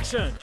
Action!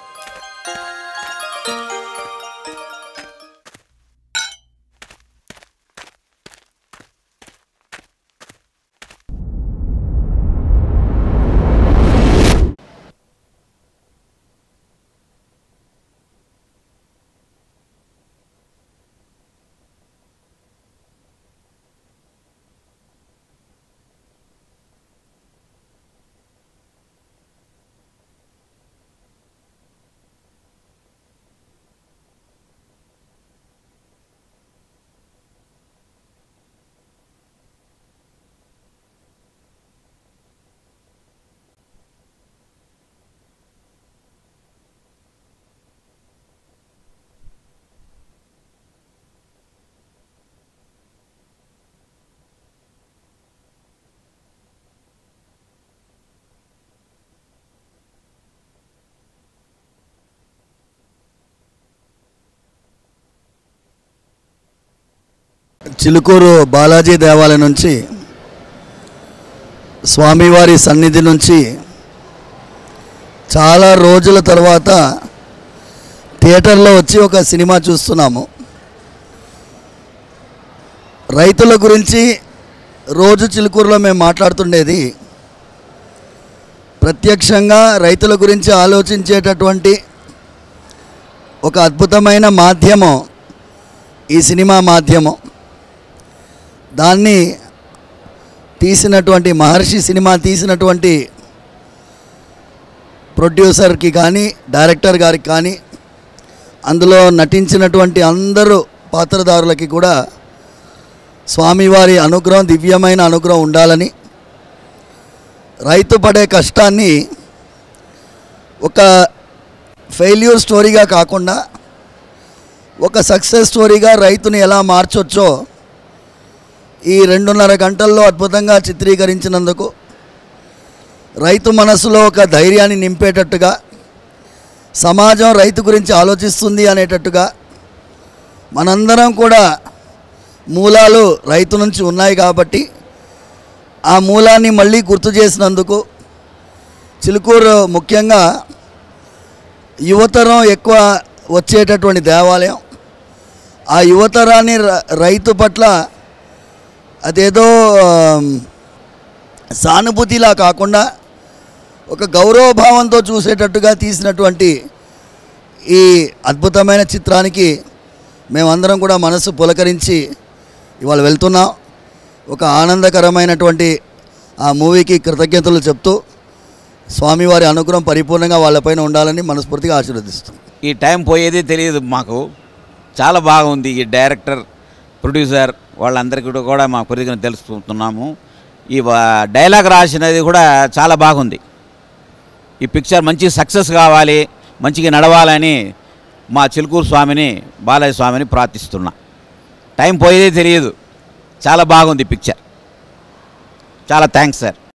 Chilukuru Balaji దేవాలయం నుంచి స్వామివారి సన్నిధి నుంచి చాలా రోజుల తర్వాత థియేటర్లో వచ్చి ఒక సినిమా చూస్తున్నాము రైతుల గురించి రోజు చిలుకూరులో మేము మాట్లాడుతుండేది ప్రత్యక్షంగా రైతుల గురించి ఆలోచించేటటువంటి ఒక అద్భుతమైన మాధ్యమం ఈ సినిమా మాధ్యమం దాన్ని తీసినటువంటి మహర్షి సినిమా తీసినటువంటి ప్రొడ్యూసర్కి కానీ డైరెక్టర్ గారికి కానీ అందులో నటించినటువంటి అందరూ పాత్రదారులకి కూడా స్వామివారి అనుగ్రహం దివ్యమైన అనుగ్రహం ఉండాలని రైతు పడే కష్టాన్ని ఒక ఫెయిల్యూర్ స్టోరీగా కాకుండా ఒక సక్సెస్ స్టోరీగా రైతుని ఎలా మార్చొచ్చో ఈ రెండున్నర గంటల్లో అద్భుతంగా చిత్రీకరించినందుకు రైతు మనసులో ఒక ధైర్యాన్ని నింపేటట్టుగా సమాజం రైతు గురించి ఆలోచిస్తుంది అనేటట్టుగా మనందరం కూడా మూలాలు రైతు నుంచి ఉన్నాయి కాబట్టి ఆ మూలాన్ని మళ్ళీ గుర్తు చేసినందుకు చిలుకూరు ముఖ్యంగా యువతరం ఎక్కువ వచ్చేటటువంటి దేవాలయం ఆ యువతరాన్ని ర- రైతు పట్ల అదేదో ఆమ్, సానుభూతిలా కాకుండా ఒక గౌరవభావంతో చూసేటట్టుగా తీసినటువంటి ఈ అద్భుతమైన చిత్రానికి మేమందరం కూడా మనసు పులకరించి ఇవాళ వెళ్తున్నాం ఒక ఆనందకరమైనటువంటి ఆ మూవీకి కృతజ్ఞతలు చెప్తూ స్వామివారి అనుగ్రహం పరిపూర్ణంగా వాళ్ళపైన ఉండాలని మనస్ఫూర్తిగా ఆశీర్వదిస్తున్నాం ఈ టైం పోయేది తెలియదు మాకు చాలా బాగుంది ఈ డైరెక్టర్ ప్రొడ్యూసర్ వాళ్ళందరికీ కూడా- కూడా మా కృతజ్ఞత తెలుసుకుంటున్నాము ఈ వా- డైలాగ్ రాసినది కూడా చాలా బాగుంది ఈ పిక్చర్ మంచి సక్సెస్ కావాలి మంచిగా నడవాలని మా చిలుకూరు స్వామిని బాలయ్య స్వామిని ప్రార్థిస్తున్నా టైం పోయేదే తెలియదు చాలా బాగుంది పిక్చర్ చాలా థ్యాంక్స్ సార్